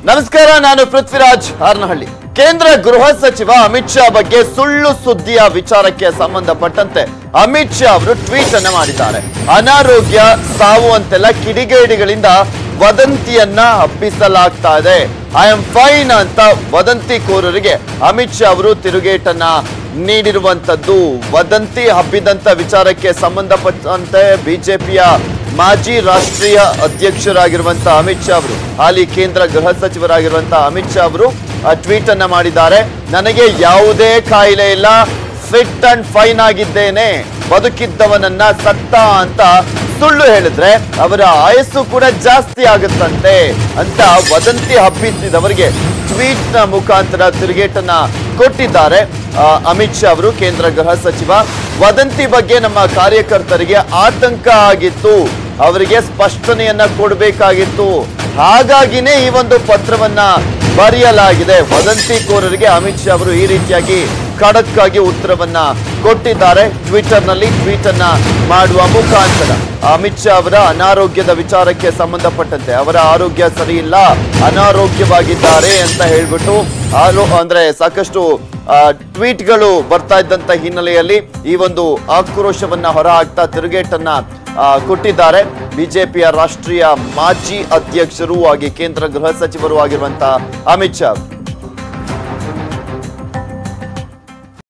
ನಮಸ್ಕಾರ ನಾನು ಪೃಥ್ವಿರಾಜ್ ಹಾರನಹಳ್ಳಿ ಕೇಂದ್ರ ಗೃಹ ಸಚಿವ ಅಮಿತ್ ಶಾ ಬಗ್ಗೆ ಸುಳ್ಳು ಸುದ್ದಿಯ ವಿಚಾರಕ್ಕೆ ಸಂಬಂಧಪಟ್ಟಂತೆ ಅಮಿತ್ ಶಾ ಅವರು ಟ್ವೀಟ್ ಅನ್ನ ಮಾಡಿದ್ದಾರೆ ಅನಾರೋಗ್ಯ ಸಾವು ಅಂತೆಲ್ಲ ಕಿಡಿಗೇಡಿಗಳಿಂದ ವದಂತಿಯನ್ನ ಹಬ್ಬಿಸಲಾಗ್ತಾ ಇದೆ ಐ ಆಮ್ ಫೈನ್ ಅಂತ ವದಂತಿಕೋರರಿಗೆ ಅಮಿತ್ ಶಾ ಅವರು ತಿರುಗೇಟನ್ನ ನೀಡಿರುವಂತದ್ದು ವದಂತಿ ಹಬ್ಬಿದಂತ ವಿಚಾರಕ್ಕೆ ಸಂಬಂಧಪಟ್ಟಂತೆ ಬಿಜೆಪಿಯ ಮಾಜಿ ರಾಷ್ಟ್ರೀಯ ಅಧ್ಯಕ್ಷರಾಗಿರುವಂತಹ ಅಮಿತ್ ಶಾ ಅವರು ಹಾಲಿ ಕೇಂದ್ರ ಗೃಹ ಸಚಿವರಾಗಿರುವಂತಹ ಅಮಿತ್ ಶಾ ಅವರು ಟ್ವೀಟ್ ಅನ್ನ ಮಾಡಿದ್ದಾರೆ ನನಗೆ ಯಾವುದೇ ಕಾಯಿಲೆ ಇಲ್ಲ ಫಿಟ್ ಅಂಡ್ ಫೈನ್ ಆಗಿದ್ದೇನೆ ಬದುಕಿದ್ದವನನ್ನ ಸತ್ತ ಅಂತ ಸುಳ್ಳು ಹೇಳಿದ್ರೆ ಅವರ ಆಯಸ್ಸು ಕೂಡ ಜಾಸ್ತಿ ಆಗುತ್ತಂತೆ ಅಂತ ವದಂತಿ ಹಬ್ಬಿಸಿದವರಿಗೆ ಟ್ವೀಟ್ ನ ಮುಖಾಂತರ ತಿರುಗೇಟನ್ನ ಕೊಟ್ಟಿದ್ದಾರೆ ಆ, ಅಮಿತ್ ಶಾ ಅವರು ಕೇಂದ್ರ ಗೃಹ ಸಚಿವ ವದಂತಿ ಬಗ್ಗೆ ನಮ್ಮ ಕಾರ್ಯಕರ್ತರಿಗೆ ಆತಂಕ ಆಗಿತ್ತು ಅವರಿಗೆ ಸ್ಪಷ್ಟನೆಯನ್ನ ಕೊಡಬೇಕಾಗಿತ್ತು ಹಾಗಾಗಿನೇ ಈ ಒಂದು ಪತ್ರವನ್ನ ಬರೆಯಲಾಗಿದೆ ವದಂತಿಕೋರರಿಗೆ ಅಮಿತ್ ಶಾ ಅವರು ಈ ರೀತಿಯಾಗಿ ಖಡಕ್ ಆಗಿ ಉತ್ತರವನ್ನ ಕೊಟ್ಟಿದ್ದಾರೆ ಟ್ವಿಟರ್ ನಲ್ಲಿ ಟ್ವೀಟ್ ಅನ್ನ ಮಾಡುವ ಮುಖಾಂತರ ಅಮಿತ್ ಶಾ ಅವರ ಅನಾರೋಗ್ಯದ ವಿಚಾರಕ್ಕೆ ಸಂಬಂಧಪಟ್ಟಂತೆ ಅವರ ಆರೋಗ್ಯ ಸರಿ ಇಲ್ಲ ಅನಾರೋಗ್ಯವಾಗಿದ್ದಾರೆ ಅಂತ ಹೇಳ್ಬಿಟ್ಟು ಆರೋ ಅಂದ್ರೆ ಸಾಕಷ್ಟು ಆ, ಟ್ವೀಟ್ಗಳು ಬರ್ತಾ ಇದ್ದಂತ ಹಿನ್ನೆಲೆಯಲ್ಲಿ ಈ ಒಂದು ಆಕ್ರೋಶವನ್ನ ಹೊರಹಾಕ್ತಾ ತಿರುಗೇಟನ್ನ ಆ, ಕೊಟ್ಟಿದ್ದಾರೆ ಬಿಜೆಪಿಯ ರಾಷ್ಟ್ರೀಯ ಮಾಜಿ ಅಧ್ಯಕ್ಷರು ಹಾಗೆ ಕೇಂದ್ರ ಗೃಹ ಸಚಿವರು ಆಗಿರುವಂತಹ ಅಮಿತ್ ಶಾ